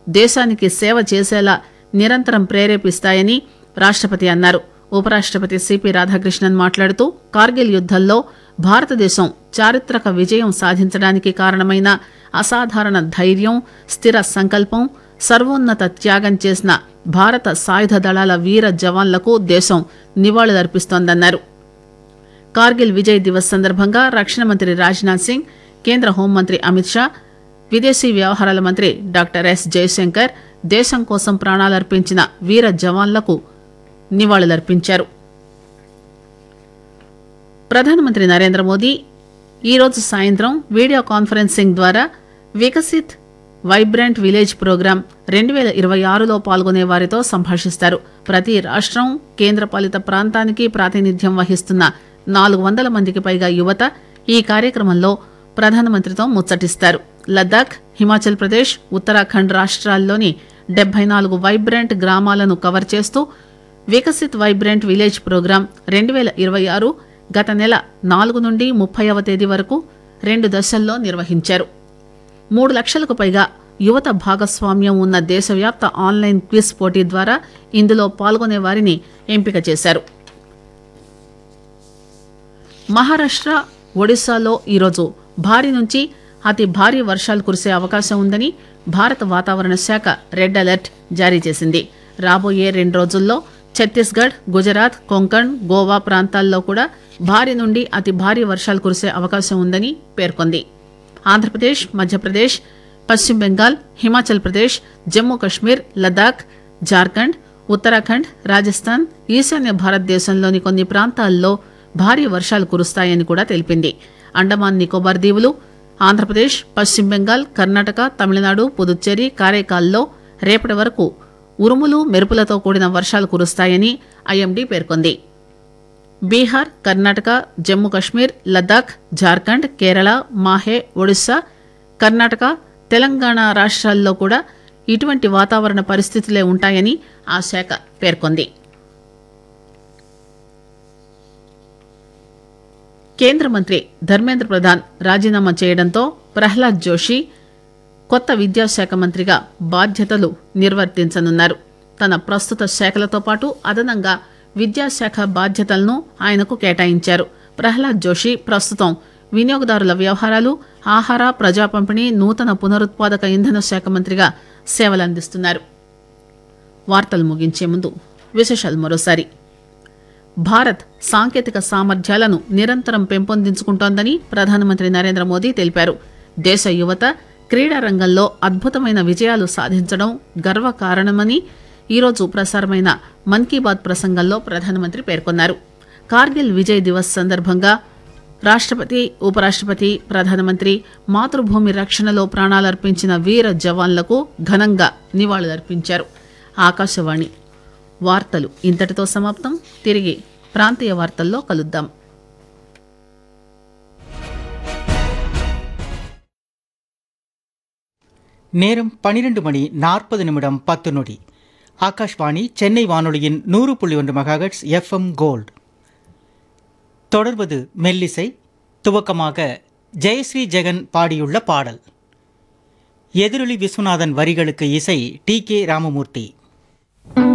దేశానికి సేవ చేసేలా నిరంతరం ప్రేరేపిస్తాయని రాష్టపతి అన్నారు ఉపరాష్టపతి సిపి రాధాకృష్ణన్ మాట్లాడుతూ కార్గిల్ యుద్దంలో భారతదేశం చారిత్రక విజయం సాధించడానికి కారణమైన అసాధారణ ధైర్యం స్థిర సంకల్పం సర్వోన్నత త్యాగం చేసిన భారత సాయుధ దళాల వీర జవాన్లకు దేశం నివాళులర్పిస్తోందన్నారు కార్గిల్ విజయ్ దివస్ సందర్భంగా రక్షణ మంత్రి రాజ్నాథ్ సింగ్ కేంద్ర హోంమంత్రి అమిత్ షా విదేశీ వ్యవహారాల మంత్రి డాక్టర్ ఎస్ జయశంకర్ దేశం కోసం ప్రాణాలర్పించిన వీర జవాన్లకు నివాళులర్పించారు ప్రధానమంత్రి నరేంద్ర మోదీ ఈరోజు సాయంత్రం వీడియో కాన్ఫరెన్సింగ్ ద్వారా వికసిత్ వైబ్రెంట్ విలేజ్ ప్రోగ్రాం రెండు వేల ఇరవై ఆరులో పాల్గొనే వారితో సంభాషిస్తారు ప్రతి రాష్టం కేంద్రపాలిత ప్రాంతానికి ప్రాతినిధ్యం వహిస్తున్న నాలుగు వందల మందికి పైగా యువత ఈ కార్యక్రమంలో ప్రధానమంత్రితో ముచ్చటిస్తారు లద్దాఖ్ హిమాచల్ ప్రదేశ్ ఉత్తరాఖండ్ రాష్ట్రాల్లోని డెబ్బై నాలుగు వైబ్రెంట్ గ్రామాలను కవర్ చేస్తూ వికసిత్ వైబ్రెంట్ విలేజ్ ప్రోగ్రాం రెండు వేల ఇరవై ఆరు గత నెల నాలుగు నుండి ముప్పైవ తేదీ వరకు రెండు దశల్లో నిర్వహించారు మూడు లక్షలకు పైగా యువత భాగస్వామ్యం ఉన్న దేశవ్యాప్త ఆన్లైన్ క్విజ్ పోటీ ద్వారా ఇందులో పాల్గొనే వారిని ఎంపిక చేశారు మహారాష్ట్ర ఒడిశాలో ఈరోజు భారీ నుంచి అతి భారీ వర్షాలు కురిసే అవకాశం ఉందని భారత వాతావరణ శాఖ రెడ్ అలర్ట్ జారీ చేసింది రాబోయే రెండు రోజుల్లో ఛత్తీస్గఢ్ గుజరాత్ కొంకణ్ గోవా ప్రాంతాల్లో కూడా భారీ నుండి అతి భారీ వర్షాలు కురిసే అవకాశం ఉందని పేర్కొంది ఆంధ్రప్రదేశ్ మధ్యప్రదేశ్ పశ్చిమ బెంగాల్ హిమాచల్ ప్రదేశ్ జమ్మూ కశ్మీర్ లద్దాఖ్ జార్ఖండ్ ఉత్తరాఖండ్ రాజస్థాన్ ఈశాన్య భారతదేశంలోని కొన్ని ప్రాంతాల్లో భారీ వర్షాలు కురుస్తాయని కూడా తెలిపింది అండమాన్ నికోబార్ దీవులు ఆంధ్రప్రదేశ్ పశ్చిమ బెంగాల్ కర్ణాటక తమిళనాడు పుదుచ్చేరి కారైకాల్లో రేపటి వరకు ఉరుములు మెరుపులతో కూడిన వర్షాలు కురుస్తాయని ఐఎండీ పేర్కొంది బీహార్ కర్ణాటక జమ్మూ కశ్మీర్ లద్దాఖ్ జార్ఖండ్ కేరళ మాహే ఒడిశా కర్ణాటక తెలంగాణ రాష్ట్రాల్లో కూడా ఇటువంటి వాతావరణ పరిస్థితులే ఉంటాయని ఆ శాఖ పేర్కొంది కేంద్ర మంత్రి ధర్మేంద్ర ప్రధాన్ రాజీనామా చేయడంతో ప్రహ్లాద్ జోషి కొత్త విద్యాశాఖ మంత్రిగా బాధ్యతలు నిర్వర్తించనున్నారు తన ప్రస్తుత శాఖలతో పాటు అదనంగా విద్యాశాఖ బాధ్యతలను ఆయనకు కేటాయించారు ప్రహ్లాద్ జోషి ప్రస్తుతం వినియోగదారుల వ్యవహారాలు ఆహార ప్రజా పంపిణీ నూతన పునరుత్పాదక ఇంధన శాఖ మంత్రిగా సేవలందిస్తున్నారు వార్తలు ముగించే ముందు విశేషాలు మరోసారి భారత్ సాంకేతిక సామర్థ్యాలను నిరంతరం పెంపొందించుకుంటోందని ప్రధానమంత్రి నరేంద్ర మోదీ తెలిపారు దేశ యువత క్రీడా రంగంలో అద్భుతమైన విజయాలు సాధించడం గర్వకారణమని ఈరోజు ప్రసారమైన మన్ కీ బాత్ ప్రసంగంలో ప్రధానమంత్రి పేర్కొన్నారు కార్గిల్ విజయ్ దివస్ సందర్భంగా రాష్టపతి ఉపరాష్టపతి ప్రధానమంత్రి మాతృభూమి రక్షణలో ప్రాణాలర్పించిన వీర జవాన్లకు ఘనంగా నివాళులర్పించారు ఆకాశవాణి వార్తలు ఇంతటితో సమాప్తం తిరిగి ప్రాంతీయ వార్తల్లో కలుద్దాం நேரம் பனிரெண்டு மணி நாற்பது நிமிடம் பத்து நொடி ஆகாஷ்வாணி சென்னை வானொலியின் நூறு புள்ளி ஒன்று மெகாஹெட்ஸ் எஃப்எம் கோல்ட் தொடர்வது மெல்லிசை துவக்கமாக ஜெயஸ்ரீ ஜெகன் பாடியுள்ள பாடல் எதிரொலி விஸ்வநாதன் வரிகளுக்கு இசை டி கே ராமமூர்த்தி